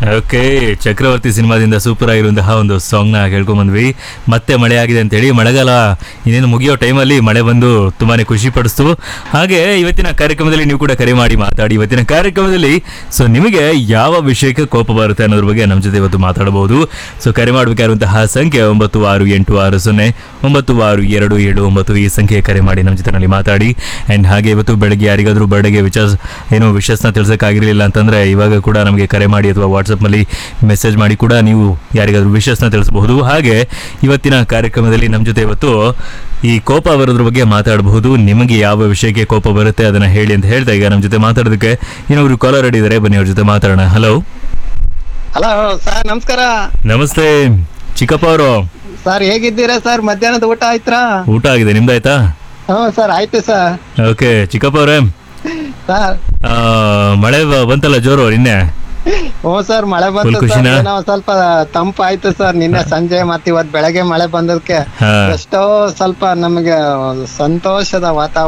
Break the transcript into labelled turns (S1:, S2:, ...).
S1: Okay ಚಕ್ರವರ್ತಿ ಸಿನಿಮಾದಿಂದ super ಆಗಿರುವಂತಹ ಒಂದು ಸಾಂಗ್ನ ಕೇಳ್ಕೊಂಬಂದ್ವಿ ಮತ್ತೆ ಮಳೆ ಆಗಿದೆ ಅಂತೇಳಿ ಮಳೆಗಾಲ ಇನ್ನೇನು ಮುಗಿಯೋ ಟೈಮಲ್ಲಿ ಮಳೆ ಬಂದು ತುಂಬಾನೇ ಖುಷಿ ಪಡಿಸ್ತು ಹಾಗೆ ಇವತ್ತಿನ ಕಾರ್ಯಕ್ರಮದಲ್ಲಿ ನೀವು ಕೂಡ ಕರೆ ಮಾಡಿ ಮಾತಾಡಿ ಇವತ್ತಿನ ಕಾರ್ಯಕ್ರಮದಲ್ಲಿ ಸೊ ನಿಮಗೆ ಯಾವ ವಿಷಯಕ್ಕೆ ಕೋಪ ಬರುತ್ತೆ ಅನ್ನೋದ್ರ ಬಗ್ಗೆ ನಮ್ಮ ಜೊತೆ ಇವತ್ತು ಮಾತಾಡಬಹುದು ಸೊ ಕರೆ ಮಾಡಬೇಕಾಗಿರುವಂತಹ ಸಂಖ್ಯೆ ಒಂಬತ್ತು ಆರು ಎಂಟು ಆರು ಸೊನ್ನೆ ಒಂಬತ್ತು ಆರು ಎರಡು ಏಳು ಒಂಬತ್ತು ಈ ಸಂಖ್ಯೆ ಕರೆ ಮಾಡಿ ನಮ್ಮ ಜೊತೆನಲ್ಲಿ ಮಾತಾಡಿ ಆ್ಯಂಡ್ ಹಾಗೆ ಇವತ್ತು ಬೆಳಗ್ಗೆ ಯಾರಿಗಾದ್ರೂ ಬರ್ಡೆಗೆ ವಿಚಾರ ಏನೋ ವಿಶಸ್ನ ತಿಳಿಸೋಕ್ಕಾಗಿರಲಿಲ್ಲ ಅಂತಂದರೆ ಇವಾಗ ಕೂಡ ನಮಗೆ ಕರೆ ಮಾಡಿ ಅಥವಾ ವಾಟ್ಸಪ್ನಲ್ಲಿ ಮೆಸೇಜ್ ಮಾಡಿ ಕೂಡ ನೀವು ಯಾರಿಗಾದ್ರೂ ವಿಶಸ್ನ ತಿಳಿಸಬಹುದು ಹಾಗೆ ಇವತ್ತಿನ ಕಾರ್ಯಕ್ರಮದಲ್ಲಿ ನಮ್ಮ ಜೊತೆ ಇವತ್ತು ಈ ಕೋಪ ಬರೋದ್ರ ಬಗ್ಗೆ ಮಾತಾಡಬಹುದು ನಿಮಗೆ ಯಾವ ವಿಷಯಕ್ಕೆ ಕೋಪ ಬರುತ್ತೆ ಅದನ್ನ ಹೇಳಿ ಅಂತ ಹೇಳ್ತಾ ಈಗ ನಮ್ಮ ಜೊತೆ ಮಾತಾಡೋದಕ್ಕೆ ಇನ್ನೊಬ್ರು ಕಾಲರ್ ಇದ್ದಾರೆ ಬನ್ನಿ ಅವ್ರ ಜೊತೆ ಮಾತಾಡೋಣ ಹಲೋ
S2: ಹಲೋ ಸರ್ ನಮಸ್ಕಾರ
S1: ನಮಸ್ತೆ ಚಿಕ್ಕಪ್ಪ ಅವರು
S2: ಸರ್ ಹೇಗಿದ್ದೀರಾ ಸರ್ ಮಧ್ಯಾಹ್ನದ ಊಟ ಆಯ್ತಾ
S1: ಊಟ ಆಗಿದೆ ನಿಮ್ದಾಯ್ತಾ
S2: ಹ್ಞೂ ಸರ್ ಆಯ್ತು ಸರ್
S1: ಓಕೆ ಚಿಕ್ಕಪ್ಪ ಅವರೇ
S2: ಸರ್
S1: ಆ, ಮಳೆ ಬ- ಬಂತಲ್ಲ ಜೋರು ನಿನ್ನೆ
S2: ಹ್ಞೂ ಸರ್ ಮಳೆ
S1: Full
S2: ಬಂತು ಸರ್
S1: ಖುಷಿನಾ?
S2: ಏನೋ ಸ್ವಲ್ಪ ತಂಪಾಯ್ತು ಸರ್ ನಿನ್ನೆ ಸಂಜೆ ಮತ್ತೆ ಇವತ್ ಬೆಳಗ್ಗೆ ಮಳೆ ಬಂದದಕ್ಕೆ
S1: ಹಾ
S2: ಎಷ್ಟೋ ಸ್ವಲ್ಪ ನಮಗೆ ಸಂತೋಷದ ವಾತಾವರಣ